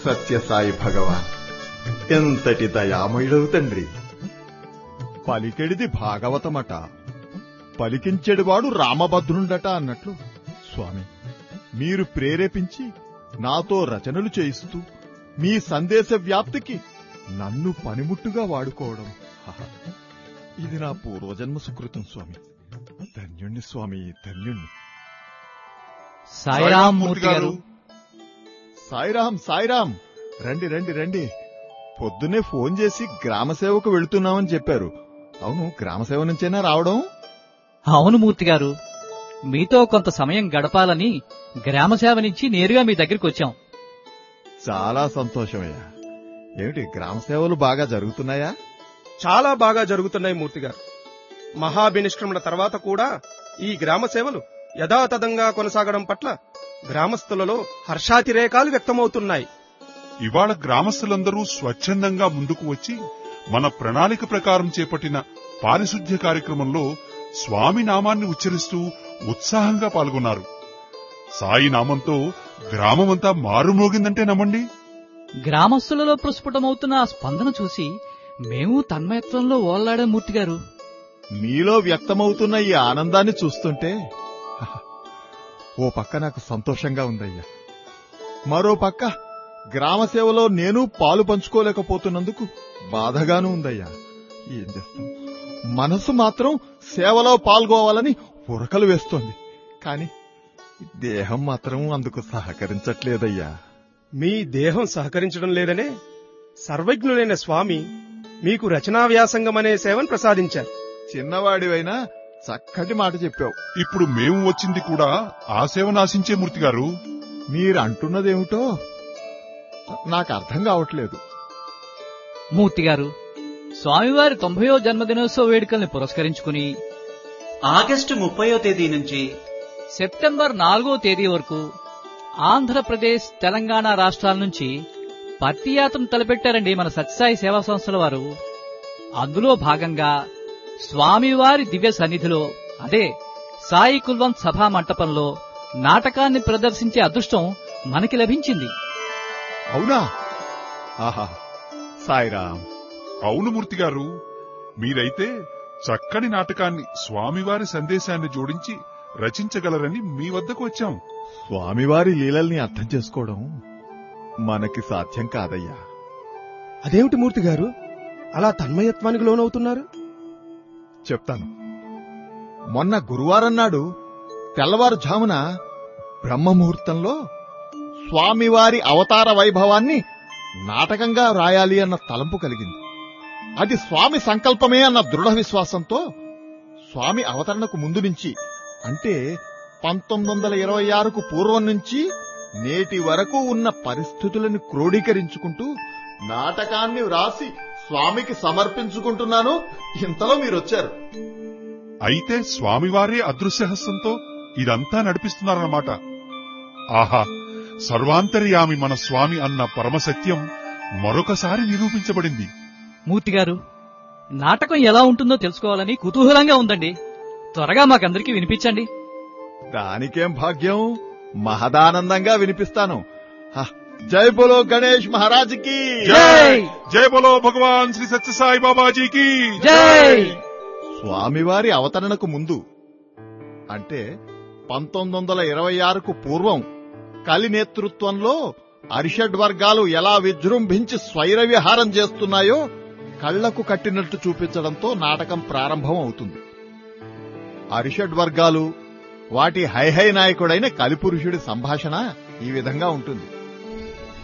సత్యసాయి భగవాన్ ఎంతటి దయామయుడవు తండ్రి పలికెడిది భాగవతమట పలికించెడివాడు రామభద్రుండట అన్నట్లు స్వామి మీరు ప్రేరేపించి నాతో రచనలు చేయిస్తూ మీ సందేశ వ్యాప్తికి నన్ను పనిముట్టుగా వాడుకోవడం హహ. ఇది నా పూర్వజన్మ సుకృతం స్వామి ధన్యుణ్ణి స్వామి ధన్యుణ్ణి సాయిరాం మూర్తి గారు సాయిరాం సాయిరాం రండి రండి రండి పొద్దున్నే ఫోన్ చేసి గ్రామసేవకు వెళుతున్నామని చెప్పారు అవును గ్రామసేవ నుంచైనా రావడం అవును మూర్తి గారు మీతో కొంత సమయం గడపాలని గ్రామసేవ నుంచి నేరుగా మీ దగ్గరికి వచ్చాం చాలా సంతోషమయ్యా ఏమిటి గ్రామసేవలు బాగా జరుగుతున్నాయా చాలా బాగా జరుగుతున్నాయి మూర్తి గారు మహాభినిష్క్రమణ తర్వాత కూడా ఈ గ్రామ సేవలు యథాతథంగా కొనసాగడం పట్ల గ్రామస్తులలో హర్షాతిరేకాలు వ్యక్తమవుతున్నాయి ఇవాళ గ్రామస్తులందరూ స్వచ్ఛందంగా ముందుకు వచ్చి మన ప్రణాళిక ప్రకారం చేపట్టిన పారిశుద్ధ్య కార్యక్రమంలో స్వామి నామాన్ని ఉచ్చరిస్తూ ఉత్సాహంగా పాల్గొన్నారు సాయి నామంతో గ్రామమంతా మారుమోగిందంటే నమ్మండి గ్రామస్తులలో ప్రస్ఫుటమవుతున్న ఆ స్పందన చూసి మేము తన్మయత్వంలో ఓల్లాడే మూర్తి గారు మీలో వ్యక్తమవుతున్న ఈ ఆనందాన్ని చూస్తుంటే హహ, ఓ పక్క నాకు సంతోషంగా ఉందయ్యా మరో పక్క గ్రామసేవలో నేను పాలు పంచుకోలేకపోతున్నందుకు బాధగాను ఉందయ్యా ఏం చేస్తాం మనసు మాత్రం సేవలో పాల్గొవాలని ఉరకలు వేస్తోంది కాని దేహం మాత్రం అందుకు సహకరించట్లేదయ్యా మీ దేహం సహకరించడం లేదనే సర్వజ్ఞులైన స్వామి మీకు రచనా వ్యాసంగం అనే సేవను ప్రసాదించారు చిన్నవాడివైనా చక్కటి మాట చెప్పావు ఇప్పుడు మేము వచ్చింది కూడా ఆ సేవనాశించే మూర్తి గారు మీరు అంటున్నదేమిటో నాకు అర్థం కావట్లేదు మూర్తి గారు స్వామివారి తొంభయో జన్మదినోత్సవ వేడుకల్ని పురస్కరించుకుని ఆగస్టు ముప్పయో తేదీ నుంచి సెప్టెంబర్ నాలుగో తేదీ వరకు ఆంధ్రప్రదేశ్ తెలంగాణ రాష్ట్రాల నుంచి పత్తియాత్రను తలపెట్టారండి మన సత్యసాయి సేవా సంస్థల వారు అందులో భాగంగా స్వామివారి దివ్య సన్నిధిలో అదే సాయి కుల్వంత్ సభా మంటపంలో నాటకాన్ని ప్రదర్శించే అదృష్టం మనకి లభించింది అవునా ఆహా సాయిరామ్ అవును మూర్తి గారు మీరైతే చక్కని నాటకాన్ని స్వామివారి సందేశాన్ని జోడించి రచించగలరని మీ వద్దకు వచ్చాం స్వామివారి లీలల్ని అర్థం చేసుకోవడం మనకి సాధ్యం కాదయ్యా అదేమిటి మూర్తి గారు అలా తన్మయత్వానికి లోనవుతున్నారు చెప్తాను మొన్న గురువారం నాడు తెల్లవారుజామున బ్రహ్మముహూర్తంలో స్వామివారి అవతార వైభవాన్ని నాటకంగా రాయాలి అన్న తలంపు కలిగింది అది స్వామి సంకల్పమే అన్న దృఢ విశ్వాసంతో స్వామి అవతరణకు ముందు నుంచి అంటే పంతొమ్మిది వందల ఇరవై ఆరుకు పూర్వం నుంచి నేటి వరకు ఉన్న పరిస్థితులను క్రోడీకరించుకుంటూ నాటకాన్ని వ్రాసి స్వామికి సమర్పించుకుంటున్నాను ఇంతలో మీరొచ్చారు అయితే స్వామివారే అదృశ్యహస్తంతో ఇదంతా నడిపిస్తున్నారన్నమాట ఆహా సర్వాంతర్యామి మన స్వామి అన్న పరమసత్యం మరొకసారి నిరూపించబడింది మూర్తి గారు నాటకం ఎలా ఉంటుందో తెలుసుకోవాలని కుతూహలంగా ఉందండి త్వరగా మాకందరికీ వినిపించండి దానికేం భాగ్యం మహదానందంగా వినిపిస్తాను హ, జై బోలో గణేష్ మహారాజ్కి జై జై బలో భగవాన్ శ్రీ సత్యసాయి బాబాజీకి జై స్వామివారి అవతరణకు ముందు అంటే పంతొమ్మిది వందల ఇరవై ఆరుకు పూర్వం కలి నేతృత్వంలో అరిషడ్ వర్గాలు ఎలా విజృంభించి స్వైర విహారం చేస్తున్నాయో కళ్లకు కట్టినట్టు చూపించడంతో నాటకం ప్రారంభం అవుతుంది అరిషడ్ వర్గాలు వాటి హైహై నాయకుడైన కలిపురుషుడి సంభాషణ ఈ విధంగా ఉంటుంది